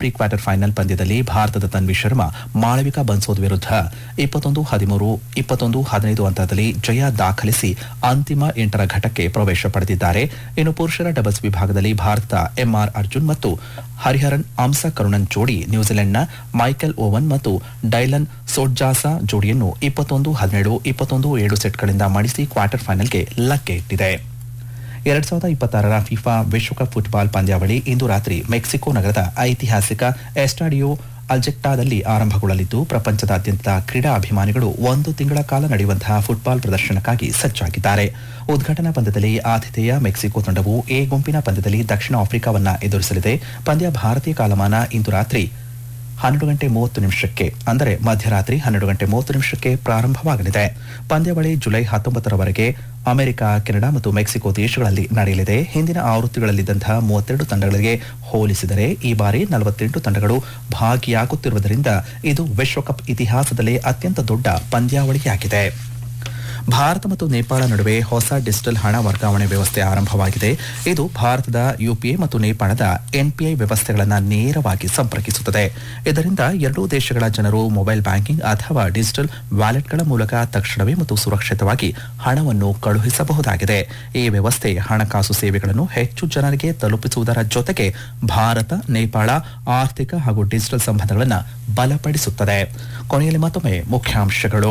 pre quarter final ಪಂದ್ಯದಲ್ಲಿ ಭಾರತದ ತನ್ವಿ ಶರ್ಮಾ ಮಾಳವಿಕಾ ಬನ್ಸೋದ್ ವಿರುದ್ಧ ಇಪ್ಪತ್ತೊಂದು ಹದಿಮೂರು ಇಪ್ಪತ್ತೊಂದು ಹದಿನೈದು ಅಂತರದಲ್ಲಿ ಜಯ ದಾಖಲಿಸಿ ಅಂತಿಮ ಎಂಟರ ಘಟ್ಟಕ್ಕೆ ಪ್ರವೇಶ ಪಡೆದಿದ್ದಾರೆ ಇನ್ನು ಪುರುಷರ ಡಬಲ್ಸ್ ವಿಭಾಗದಲ್ಲಿ ಭಾರತದ ಎಂಆರ್ ಅರ್ಜುನ್ ಮತ್ತು ಹರಿಹರನ್ ಅಂಸ ಕರುಣನ್ ಜೋಡಿ ನ್ಯೂಜಿಲೆಂಡ್ನ ಮೈಕೆಲ್ ಓವನ್ ಮತ್ತು ಡೈಲನ್ ಸೋಡ್ಜಾಸಾ ಜೋಡಿಯನ್ನು ಇಪ್ಪತ್ತೊಂದು ಹದಿನೇಳು ಇಪ್ಪತ್ತೊಂದು ಏಳು ಸೆಟ್ಗಳಿಂದ ಮಣಿಸಿ ಕ್ವಾರ್ಟರ್ ಫೈನಲ್ಗೆ ಲಗ್ಗೆ ಇಟ್ಟಿದೆ ಎರಡ್ ಸಾವಿರದ ಇಪ್ಪತ್ತಾರರ ಫಿಫಾ ವಿಶ್ವಕಪ್ ಫುಟ್ಬಾಲ್ ಪಂದ್ಯಾವಳಿ ಇಂದು ರಾತ್ರಿ ಮೆಕ್ಸಿಕೋ ನಗರದ ಐತಿಹಾಸಿಕ ಎಸ್ಟಾಡಿಯೋ ಅಲ್ಜೆಕ್ಟಾದಲ್ಲಿ ಆರಂಭಗೊಳ್ಳಲಿದ್ದು ಪ್ರಪಂಚದಾದ್ಯಂತ ಕ್ರೀಡಾ ಅಭಿಮಾನಿಗಳು ಒಂದು ತಿಂಗಳ ಕಾಲ ನಡೆಯುವಂತಹ ಫುಟ್ಬಾಲ್ ಪ್ರದರ್ಶನಕ್ಕಾಗಿ ಸಜ್ಜಾಗಿದ್ದಾರೆ ಉದ್ಘಾಟನಾ ಪಂದ್ಯದಲ್ಲಿ ಆತಿಥೇಯ ಮೆಕ್ಸಿಕೋ ತಂಡವು ಎ ಗುಂಪಿನ ಪಂದ್ಯದಲ್ಲಿ ದಕ್ಷಿಣ ಆಫ್ರಿಕಾವನ್ನ ಎದುರಿಸಲಿದೆ ಪಂದ್ಯ ಭಾರತೀಯ ಕಾಲಮಾನ ಇಂದು ರಾತ್ರಿ ಹನ್ನೆರಡು ಗಂಟೆ ಮೂವತ್ತು ನಿಮಿಷಕ್ಕೆ ಅಂದರೆ ಮಧ್ಯರಾತ್ರಿ ಹನ್ನೆರಡು ಗಂಟೆ ಮೂವತ್ತು ನಿಮಿಷಕ್ಕೆ ಪ್ರಾರಂಭವಾಗಲಿದೆ ಪಂದ್ಯಾವಳಿ ಜುಲೈ ಹತ್ತೊಂಬತ್ತರವರೆಗೆ ಅಮೆರಿಕ ಕೆನಡಾ ಮತ್ತು ಮೆಕ್ಸಿಕೋ ದೇಶಗಳಲ್ಲಿ ನಡೆಯಲಿದೆ ಹಿಂದಿನ ಆವೃತ್ತಿಗಳಲ್ಲಿದ್ದಂತಹ ಮೂವತ್ತೆರಡು ತಂಡಗಳಿಗೆ ಹೋಲಿಸಿದರೆ ಈ ಬಾರಿ ನಲವತ್ತೆಂಟು ತಂಡಗಳು ಭಾಗಿಯಾಗುತ್ತಿರುವುದರಿಂದ ಇದು ವಿಶ್ವಕಪ್ ಇತಿಹಾಸದಲ್ಲೇ ಅತ್ಯಂತ ದೊಡ್ಡ ಪಂದ್ಯಾವಳಿಯಾಗಿದೆ ಭಾರತ ಮತ್ತು ನೇಪಾಳ ನಡುವೆ ಹೊಸ ಡಿಜಿಟಲ್ ಹಣ ವರ್ಗಾವಣೆ ವ್ಯವಸ್ಥೆ ಆರಂಭವಾಗಿದೆ ಇದು ಭಾರತದ ಯುಪಿಐ ಮತ್ತು ನೇಪಾಳದ ಎನ್ಪಿಐ ವ್ಯವಸ್ಥೆಗಳನ್ನು ನೇರವಾಗಿ ಸಂಪರ್ಕಿಸುತ್ತದೆ ಇದರಿಂದ ಎರಡೂ ದೇಶಗಳ ಜನರು ಮೊಬೈಲ್ ಬ್ಯಾಂಕಿಂಗ್ ಅಥವಾ ಡಿಜಿಟಲ್ ವ್ಯಾಲೆಟ್ಗಳ ಮೂಲಕ ತಕ್ಷಣವೇ ಮತ್ತು ಸುರಕ್ಷಿತವಾಗಿ ಹಣವನ್ನು ಕಳುಹಿಸಬಹುದಾಗಿದೆ ಈ ವ್ಯವಸ್ಥೆ ಹಣಕಾಸು ಸೇವೆಗಳನ್ನು ಹೆಚ್ಚು ಜನರಿಗೆ ತಲುಪಿಸುವುದರ ಜೊತೆಗೆ ಭಾರತ ನೇಪಾಳ ಆರ್ಥಿಕ ಹಾಗೂ ಡಿಜಿಟಲ್ ಸಂಬಂಧಗಳನ್ನು ಬಲಪಡಿಸುತ್ತದೆ ಕೊನೆಯಲ್ಲಿ ಮತ್ತೊಮ್ಮೆ ಮುಖ್ಯಾಂಶಗಳು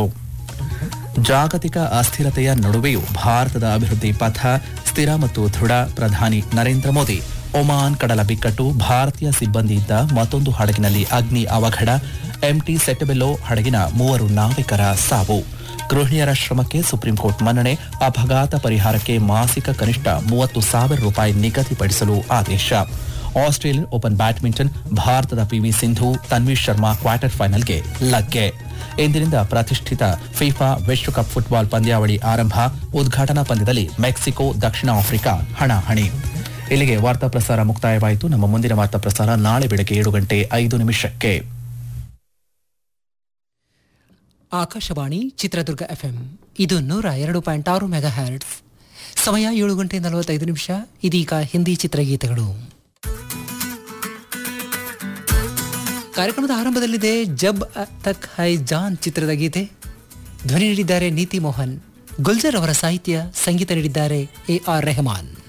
ಜಾಗತಿಕ ಅಸ್ಥಿರತೆಯ ನಡುವೆಯೂ ಭಾರತದ ಅಭಿವೃದ್ಧಿ ಪಥ ಸ್ಥಿರ ಮತ್ತು ದೃಢ ಪ್ರಧಾನಿ ನರೇಂದ್ರ ಮೋದಿ ಒಮಾನ್ ಕಡಲ ಬಿಕ್ಕಟ್ಟು ಭಾರತೀಯ ಸಿಬ್ಬಂದಿಯಿದ್ದ ಮತ್ತೊಂದು ಹಡಗಿನಲ್ಲಿ ಅಗ್ನಿ ಅವಘಡ ಎಂಟಿ ಸೆಟಬೆಲ್ಲೋ ಹಡಗಿನ ಮೂವರು ನಾವಿಕರ ಸಾವು ಗೃಹಿಣಿಯರ ಶ್ರಮಕ್ಕೆ ಸುಪ್ರೀಂ ಕೋರ್ಟ್ ಮನ್ನಣೆ ಅಪಘಾತ ಪರಿಹಾರಕ್ಕೆ ಮಾಸಿಕ ಕನಿಷ್ಠ ಮೂವತ್ತು ಸಾವಿರ ರೂಪಾಯಿ ನಿಗದಿಪಡಿಸಲು ಆದೇಶ ಆಸ್ಟ್ರೇಲಿಯನ್ ಓಪನ್ ಬ್ಯಾಡ್ಮಿಂಟನ್ ಭಾರತದ ಪಿವಿ ಸಿಂಧು ತನ್ವೀರ್ ಶರ್ಮಾ ಕ್ವಾರ್ಟರ್ ಫೈನಲ್ಗೆ ಲಗ್ಗೆ ಇಂದಿನಿಂದ ಪ್ರತಿಷ್ಠಿತ ಫಿಫಾ ವಿಶ್ವಕಪ್ ಫುಟ್ಬಾಲ್ ಪಂದ್ಯಾವಳಿ ಆರಂಭ ಉದ್ಘಾಟನಾ ಪಂದ್ಯದಲ್ಲಿ ಮೆಕ್ಸಿಕೋ ದಕ್ಷಿಣ ಆಫ್ರಿಕಾ ಹಣಾಹಣಿ ಇಲ್ಲಿಗೆ ವಾರ್ತಾ ಪ್ರಸಾರ ಮುಕ್ತಾಯವಾಯಿತು ನಮ್ಮ ಮುಂದಿನ ವಾರ್ತಾ ಪ್ರಸಾರ ನಾಳೆ ಬೆಳಗ್ಗೆ ಏಳು ಗಂಟೆ ಐದು ನಿಮಿಷಕ್ಕೆ ಆಕಾಶವಾಣಿ ಚಿತ್ರದುರ್ಗ ಎಫ್ಎಂ ಇದು ನೂರ ಎರಡು ಪಾಯಿಂಟ್ ಆರು ಮೆಗಾ ಹ್ಯಾರ್ಟ್ಸ್ ಸಮಯ ಏಳು ಗಂಟೆ ನಲವತ್ತೈದು ನಿಮಿಷ ಇದೀಗ ಹಿಂದಿ ಚಿತ್ರಗೀತೆಗಳು ಕಾರ್ಯಕ್ರಮದ ಆರಂಭದಲ್ಲಿದೆ ಜಬ್ ತಕ್ ಹೈ ಜಾನ್ ಚಿತ್ರದ ಗೀತೆ ಧ್ವನಿ ನೀಡಿದ್ದಾರೆ ನೀತಿ ಮೋಹನ್ ಗುಲ್ಜರ್ ಅವರ ಸಾಹಿತ್ಯ ಸಂಗೀತ ನೀಡಿದ್ದಾರೆ ಎ ಆರ್ ರೆಹಮಾನ್